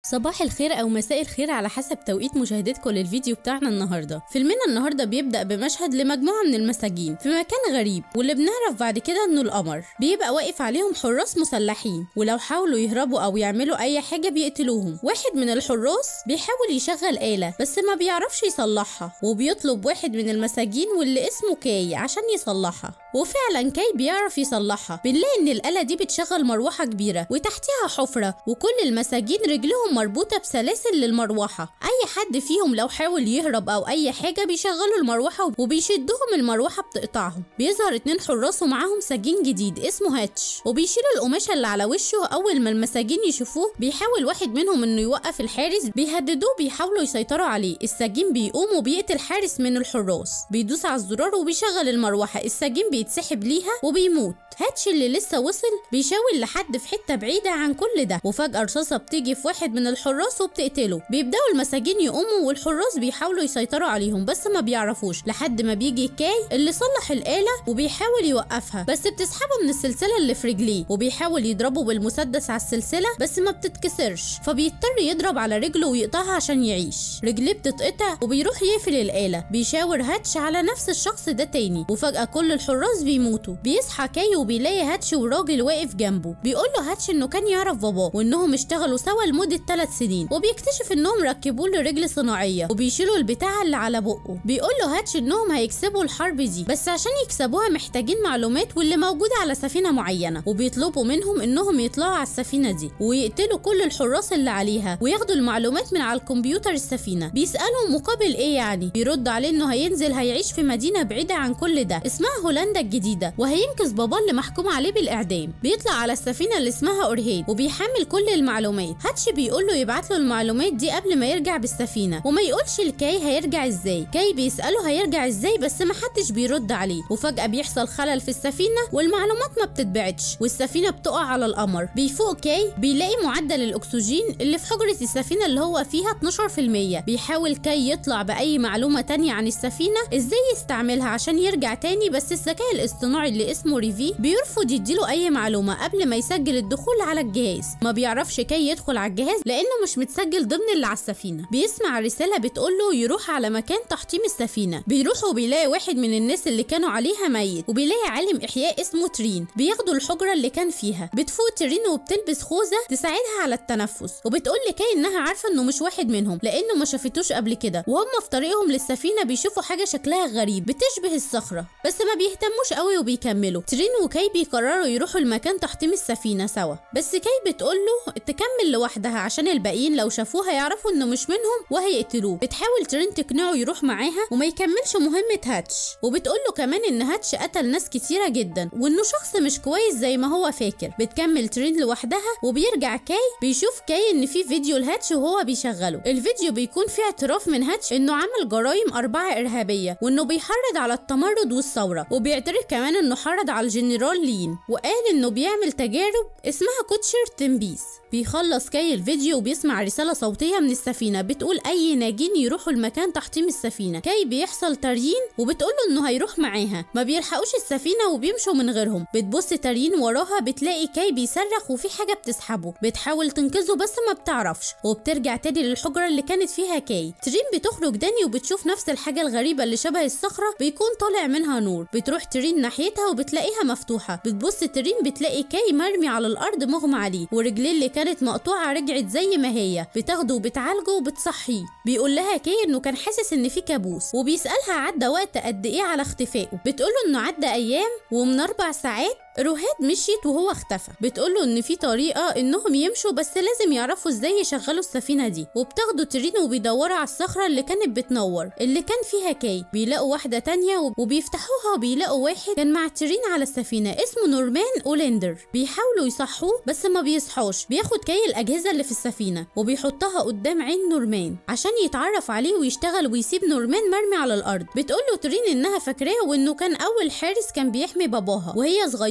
صباح الخير او مساء الخير على حسب توقيت مشاهدتكم للفيديو بتاعنا النهارده فيلمنا النهارده بيبدا بمشهد لمجموعه من المساجين في مكان غريب واللي بنعرف بعد كده انه القمر بيبقى واقف عليهم حراس مسلحين ولو حاولوا يهربوا او يعملوا اي حاجه بيقتلوهم واحد من الحراس بيحاول يشغل آلة بس ما بيعرفش يصلحها وبيطلب واحد من المساجين واللي اسمه كاي عشان يصلحها وفعلا كاي بيعرف يصلحها بنلاقي ان الآلة دي بتشغل مروحة كبيرة وتحتها حفرة وكل المساجين رجلهم مربوطة بسلاسل للمروحة أي حد فيهم لو حاول يهرب أو أي حاجة بيشغلوا المروحة وبيشدهم المروحة بتقطعهم بيظهر اتنين حراس ومعاهم سجين جديد اسمه هاتش وبيشيلوا القماشة اللي على وشه أول ما المساجين يشوفوه بيحاول واحد منهم إنه يوقف الحارس بيهددوه بيحاولوا يسيطروا عليه السجين بيقوم وبيقتل حارس من الحراس بيدوس على الزرار وبيشغل المروحة السجين بيتسحب ليها وبيموت هاتش اللي لسه وصل بيشاور لحد في حته بعيده عن كل ده وفجاه رصاصه بتيجي في واحد من الحراس وبتقتله بيبداوا المساجين يقوموا والحراس بيحاولوا يسيطروا عليهم بس ما بيعرفوش لحد ما بيجي كاي اللي صلح الاله وبيحاول يوقفها بس بتسحبه من السلسله اللي في رجليه وبيحاول يضربه بالمسدس على السلسله بس ما بتتكسرش فبيضطر يضرب على رجله ويقطعها عشان يعيش رجليه بتتقطع وبيروح يقفل الاله بيشاور هاتش على نفس الشخص ده تاني وفجاه كل الحراس بيموتوا بيصحى كاي وبيلاقي هاتش وراجل واقف جنبه بيقول له هاتش انه كان يعرف باباه وانهم اشتغلوا سوا لمده 3 سنين وبيكتشف انهم ركبوا له رجل صناعيه وبيشيلوا البتاع اللي على بقه بيقول له هاتش انهم هيكسبوا الحرب دي بس عشان يكسبوها محتاجين معلومات واللي موجوده على سفينه معينه وبيطلبوا منهم انهم يطلعوا على السفينه دي ويقتلوا كل الحراس اللي عليها وياخدوا المعلومات من على الكمبيوتر السفينه بيسالهم مقابل ايه يعني بيرد عليه انه هينزل هيعيش في مدينه بعيده عن كل ده اسمها هولندا الجديده وهينقذ باباه اللي محكوم عليه بالاعدام بيطلع على السفينه اللي اسمها اورهيد وبيحمل كل المعلومات هاتش بيقول له يبعت له المعلومات دي قبل ما يرجع بالسفينه وما يقولش لكاي هيرجع ازاي كاي بيساله هيرجع ازاي بس ما حدش بيرد عليه وفجاه بيحصل خلل في السفينه والمعلومات ما بتتبعتش والسفينه بتقع على القمر بيفوق كاي بيلاقي معدل الاكسجين اللي في حجره السفينه اللي هو فيها 12% بيحاول كاي يطلع باي معلومه تانية عن السفينه ازاي يستعملها عشان يرجع تاني بس الذكاء الاصطناعي اللي اسمه ريفي بيرفض يديله اي معلومه قبل ما يسجل الدخول على الجهاز ما بيعرفش كاي يدخل على الجهاز لانه مش متسجل ضمن اللي على السفينه بيسمع رساله بتقول له يروح على مكان تحطيم السفينه بيروح وبيلاقي واحد من الناس اللي كانوا عليها ميت وبيلاقي عالم احياء اسمه ترين بياخدوا الحجره اللي كان فيها بتفوق ترين وبتلبس خوذه تساعدها على التنفس وبتقول لكاي انها عارفه انه مش واحد منهم لانه ما شافتوش قبل كده وهم في طريقهم للسفينه بيشوفوا حاجه شكلها غريب بتشبه الصخره بس ما بيهتموش قوي وبيكملوا ترين وكاي بيقرروا يروحوا المكان تحطيم السفينه سوا بس كاي بتقول له تكمل لوحدها عشان الباقيين لو شافوها يعرفوا انه مش منهم وهيقتلوه بتحاول ترين تقنعه يروح معاها وما يكملش مهمه هاتش وبتقول له كمان ان هاتش قتل ناس كتيره جدا وانه شخص مش كويس زي ما هو فاكر بتكمل ترين لوحدها وبيرجع كاي بيشوف كاي ان في فيديو لهاتش وهو بيشغله الفيديو بيكون فيه اعتراف من هاتش انه عمل جرائم اربعه ارهابيه وانه بيحرض على التمرد والثوره وبيعترف كمان انه حرض على الجنرال لين وقال انه بيعمل تجارب اسمها كوتشر تنبيس بيخلص كاي الفيديو وبيسمع رساله صوتيه من السفينه بتقول اي ناجين يروحوا المكان تحطيم السفينه كاي بيحصل تريين وبتقول له انه هيروح معاها ما بيلحقوش السفينه وبيمشوا من غيرهم بتبص تريين وراها بتلاقي كاي بيصرخ وفي حاجه بتسحبه بتحاول تنقذه بس ما بتعرفش وبترجع تاني للحجره اللي كانت فيها كاي ترين بتخرج داني وبتشوف نفس الحاجه الغريبه اللي شبه الصخره بيكون طالع منها نور بتروح ترين ناحيتها وبتلاقيها مفتوحه بتبص ترين بتلاقي كاي مرمي على الارض مغمى عليه ورجليه اللي كانت مقطوعه رجعت زي ما هي بتاخده وبتعالجه وبتصحيه بيقول لها كاي انه كان حاسس ان في كابوس وبيسالها عدى وقت قد ايه على اختفائه بتقوله انه عدى ايام ومن اربع ساعات روهاد مشيت وهو اختفى بتقوله ان في طريقه انهم يمشوا بس لازم يعرفوا ازاي يشغلوا السفينه دي وبتاخدوا ترين وبيدوروا على الصخره اللي كانت بتنور اللي كان فيها كاي بيلاقوا واحده تانية وبيفتحوها وبيلاقوا واحد كان مع ترين على السفينه اسمه نورمان اولندر بيحاولوا يصحوه بس ما بيصحوش بياخد كاي الاجهزه اللي في السفينه وبيحطها قدام عين نورمان عشان يتعرف عليه ويشتغل ويسيب نورمان مرمي على الارض بتقوله ترين انها فاكراه وانه كان اول حارس كان بيحمي باباها وهي صغيره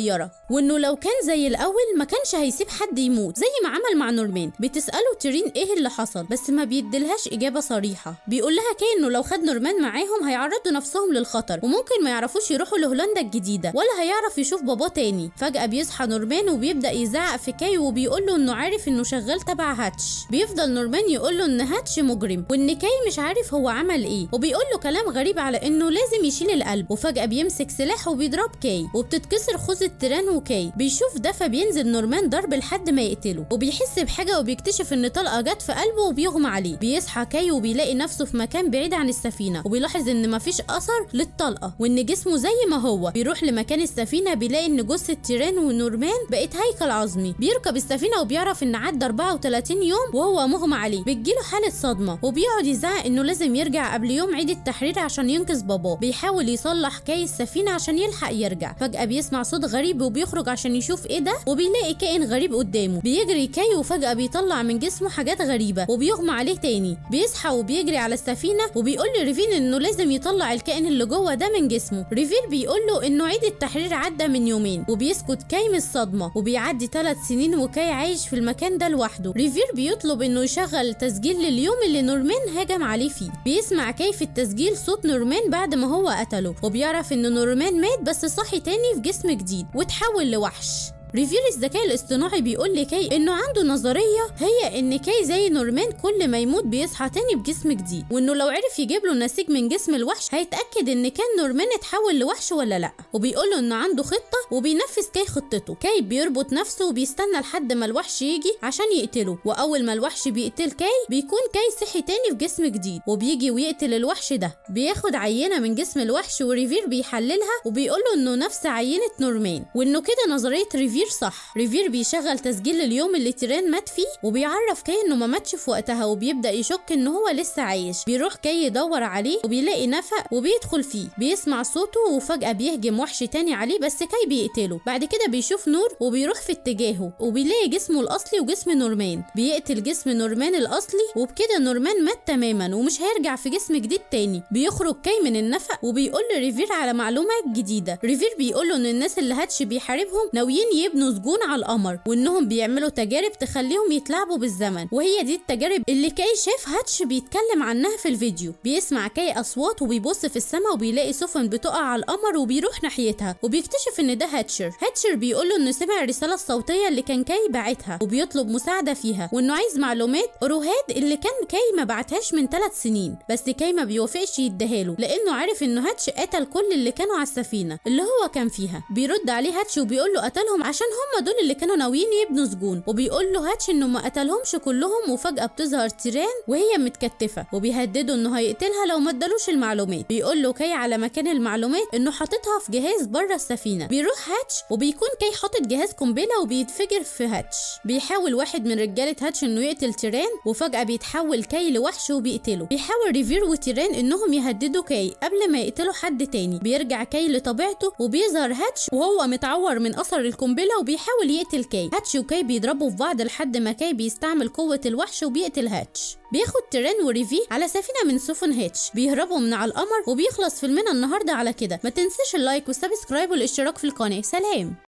صغيرة وانه لو كان زي الاول ما كانش هيسيب حد يموت زي ما عمل مع نورمان بتسأله تيرين ايه اللي حصل بس ما بيديلهاش اجابة صريحة بيقول لها كاي انه لو خد نورمان معاهم هيعرضوا نفسهم للخطر وممكن ما يعرفوش يروحوا لهولندا الجديدة ولا هيعرف يشوف باباه تاني فجأة بيصحى نورمان وبيبدأ يزعق في كاي وبيقول له انه عارف انه شغال تبع هاتش بيفضل نورمان يقول له ان هاتش مجرم وان كاي مش عارف هو عمل ايه وبيقول له كلام غريب على انه لازم يشيل القلب وفجأة بيمسك سلاح وبيضرب كاي وبتتكسر خوذة تيران وكاي بيشوف ده فبينزل نورمان ضرب لحد ما يقتله وبيحس بحاجة وبيكتشف ان طلقة جت في قلبه وبيغمى عليه بيصحى كاي وبيلاقي نفسه في مكان بعيد عن السفينة وبيلاحظ ان مفيش اثر للطلقة وان جسمه زي ما هو بيروح لمكان السفينة بيلاقي ان جثة تيران ونورمان بقت هيكل عظمي بيركب السفينة وبيعرف ان عدى 34 يوم وهو مغمى عليه بتجيله حالة صدمة وبيقعد يزعق انه لازم يرجع قبل يوم عيد التحرير عشان ينقذ باباه بيحاول يصلح كاي السفينة عشان يلحق يرجع فجأة بيسمع صوت غريب وبيخرج عشان يشوف ايه ده وبيلاقي كائن غريب قدامه بيجري كاي وفجأة بيطلع من جسمه حاجات غريبة وبيغمى عليه تاني بيصحى وبيجري على السفينة وبيقول لريفين انه لازم يطلع الكائن اللي جوه ده من جسمه ريفير بيقول له انه عيد التحرير عدى من يومين وبيسكت كاي من الصدمة وبيعدي ثلاث سنين وكاي عايش في المكان ده لوحده ريفير بيطلب انه يشغل تسجيل لليوم اللي نورمان هجم عليه فيه بيسمع كاي في التسجيل صوت نورمان بعد ما هو قتله وبيعرف ان نورمان مات بس صحي تاني في جسم جديد وتحول لوحش ريفير الذكاء الاصطناعي بيقول لكاي انه عنده نظريه هي ان كاي زي نورمان كل ما يموت بيصحى تاني بجسم جديد وانه لو عرف يجيب له نسيج من جسم الوحش هيتاكد ان كان نورمان اتحول لوحش ولا لا وبيقول له انه عنده خطه وبينفذ كاي خطته كاي بيربط نفسه وبيستنى لحد ما الوحش يجي عشان يقتله واول ما الوحش بيقتل كاي بيكون كاي صحي تاني في جسم جديد وبيجي ويقتل الوحش ده بياخد عينه من جسم الوحش وريفير بيحللها وبيقول له انه نفس عينه نورمان وانه كده نظريه ريفير صح ريفير بيشغل تسجيل اليوم اللي تيران مات فيه وبيعرف كاي انه ما ماتش في وقتها وبيبدا يشك ان هو لسه عايش بيروح كاي يدور عليه وبيلاقي نفق وبيدخل فيه بيسمع صوته وفجاه بيهجم وحش تاني عليه بس كاي بيقتله بعد كده بيشوف نور وبيروح في اتجاهه وبيلاقي جسمه الاصلي وجسم نورمان بيقتل جسم نورمان الاصلي وبكده نورمان مات تماما ومش هيرجع في جسم جديد تاني بيخرج كاي من النفق وبيقول لريفير على معلومات جديده ريفير بيقول له ان الناس اللي هاتش بيحاربهم ناويين يبنوا سجون على القمر وانهم بيعملوا تجارب تخليهم يتلاعبوا بالزمن وهي دي التجارب اللي كاي شاف هاتش بيتكلم عنها في الفيديو بيسمع كاي اصوات وبيبص في السماء وبيلاقي سفن بتقع على القمر وبيروح ناحيتها وبيكتشف ان ده هاتشر هاتشر بيقول له انه سمع الرساله الصوتيه اللي كان كاي باعتها وبيطلب مساعده فيها وانه عايز معلومات روهاد اللي كان كاي ما بعتهاش من ثلاث سنين بس كاي ما بيوافقش يديها له لانه عارف انه هاتش قتل كل اللي كانوا على السفينه اللي هو كان فيها بيرد عليه هاتش وبيقول له قتلهم عشان هم دول اللي كانوا ناويين يبنوا سجون وبيقول له هاتش انه ما قتلهمش كلهم وفجاه بتظهر تيران وهي متكتفه وبيهدده انه هيقتلها لو ما ادالوش المعلومات بيقول له كاي على مكان المعلومات انه حاططها في جهاز بره السفينه بيروح هاتش وبيكون كاي حاطط جهاز قنبله وبيتفجر في هاتش بيحاول واحد من رجاله هاتش انه يقتل تيران وفجاه بيتحول كاي لوحش وبيقتله بيحاول ريفير وتيران انهم يهددوا كاي قبل ما يقتلوا حد تاني بيرجع كاي لطبيعته وبيظهر هاتش وهو متعور من اثر القنبله وبيحاول يقتل كاي هاتش وكاي بيضربوا في بعض لحد ما كاي بيستعمل قوه الوحش وبيقتل هاتش بياخد تيران وريفي على سفينه من سفن هاتش بيهربوا من على القمر وبيخلص فيلمنا النهارده على كده ما تنساش اللايك والسبسكرايب والاشتراك في القناه سلام